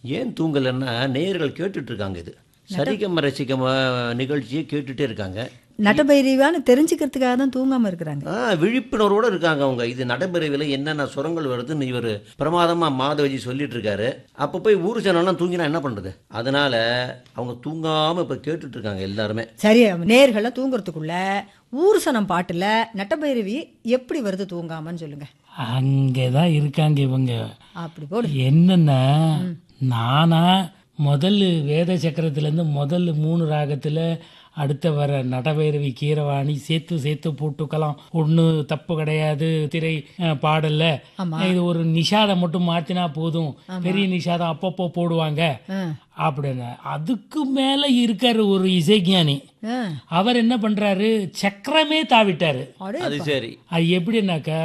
ஏன் தூங்கலைன்னா நேயர்கள் கேட்டுட்டு இருக்காங்க இது சரிகம ரசிகம நிகழ்ச்சியை கேட்டுட்டே இருக்காங்க நட்டபைரவான்னு தெரிஞ்சுக்கிறதுக்காக தான் தூங்காம இருக்கிறாங்க ஆ விழிப்புணர்வோட இருக்காங்க அவங்க இது நடைமுறையில் என்னென்ன சுரங்கள் வருதுன்னு இவர் பிரமாதமாக மாதவஜி சொல்லிட்டு இருக்காரு அப்போ போய் ஊர் ஜனம்லாம் தூங்கினா என்ன பண்ணுறது அதனால அவங்க தூங்காமல் இப்போ கேட்டுட்டு இருக்காங்க எல்லாருமே சரி நேர்கள்லாம் தூங்குறதுக்குள்ள ஊர்சனம் பாட்டுல நட்டபைரவி எப்படி வருது தூங்காமன்னு சொல்லுங்க அங்கதான் இருக்காங்க இவங்க அப்படி போடு என்னன்னா நானா முதல் வேத சக்கரத்திலேருந்து முதல் மூணு ராகத்தில் அடுத்த வர நடபைரவி கீரவாணி சேர்த்து சேர்த்து போட்டுக்கலாம் ஒண்ணு தப்பு கிடையாது திரை அஹ், பாடல்ல இது ஒரு நிஷாதம் மட்டும் மாத்தினா போதும் பெரிய நிஷாதம் அப்பப்போ போடுவாங்க ஆ. அப்படின்னு அதுக்கு மேல இருக்காரு ஒரு இசைஞானி ஆ. அவர் என்ன பண்றாரு சக்கரமே தாவிட்டாரு அடே அது சரி அது எப்படின்னாக்கா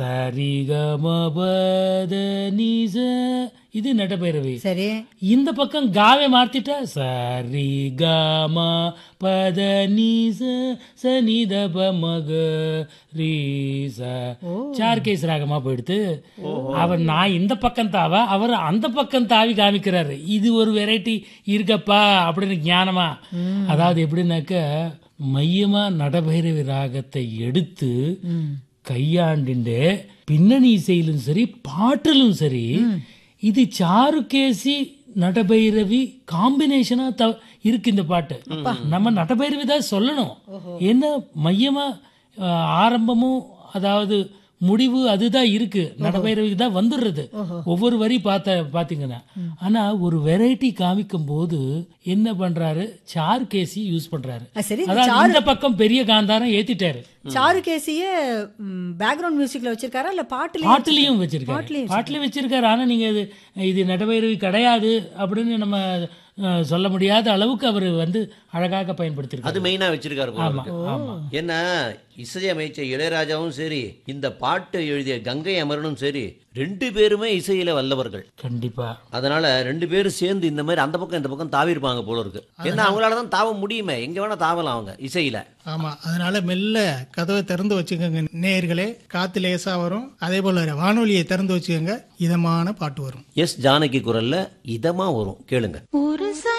சரிகமபத நீச இது நட்டபைரவி சரி இந்த பக்கம் காவை மாத்திட்டா சரி கம பத நீச சனித மக ரீச சார் கேஸ் ராகமா போயிடுத்து அவர் நான் இந்த பக்கம் தாவ அவர் அந்த பக்கம் தாவி காமிக்கிறாரு இது ஒரு வெரைட்டி இருக்கப்பா அப்படின்னு ஞானமா அதாவது எப்படின்னாக்க மையமா நடபைரவி ராகத்தை எடுத்து கையாண்டுண்டு பின்னணி இசையிலும் சரி பாட்டிலும் சரி இது சாருகேசி நடபைரவி காம்பினேஷனா த இருக்கு இந்த பாட்டு நம்ம நடபைரவி தான் சொல்லணும் என்ன மையமா அஹ், ஆரம்பமும் அதாவது முடிவு அதுதான் இருக்கு நடபைரவிக்கு தான் வந்துடுறது ஒவ்வொரு வரி பார்த்த பாத்தீங்கன்னா ஆனா ஒரு வெரைட்டி காமிக்கும் போது என்ன பண்றாரு சாருகேசி யூஸ் பண்றாரு ஆ, சரி அதாவது இந்த பக்கம் பெரிய காந்தாரம் ஏத்திட்டாரு சாருகேசிய பேக்ரவுண்ட் மியூசிக்ல வச்சிருக்காரா இல்ல பாட்டுல பாட்டிலையும் வச்சிருக்காரு பாட்டிலையும் வச்சிருக்காரு ஆனா நீங்க இது இது நடைபெறவி கிடையாது அப்படின்னு நம்ம அஹ், சொல்ல முடியாத அளவுக்கு அவர் வந்து அழகாக பயன்படுத்திருக்காரு அது மெயினாக வச்சிருக்காரு போல ஆமா இருக்கு. ஆமா ஏன்னா இசையமைச்ச இளையராஜாவும் சரி இந்த பாட்டு எழுதிய கங்கை அமரனும் சரி ரெண்டு பேருமே இசையில வல்லவர்கள் கண்டிப்பா அதனால ரெண்டு பேரும் சேர்ந்து இந்த மாதிரி அந்த பக்கம் இந்த பக்கம் தாவி இருப்பாங்க போல இருக்கு ஏன்னா அவங்களால தான் தாவ முடியுமே எங்க வேணா தாவலாம் அவங்க இசையில ஆமா அதனால மெல்ல கதவை திறந்து வச்சுக்கோங்க நேயர்களே காத்து லேசா வரும் அதே போல வானொலியை திறந்து வச்சுக்கோங்க இதமான பாட்டு வரும் எஸ் ஜானகி குரல்ல இதமா வரும் கேளுங்க ஒரு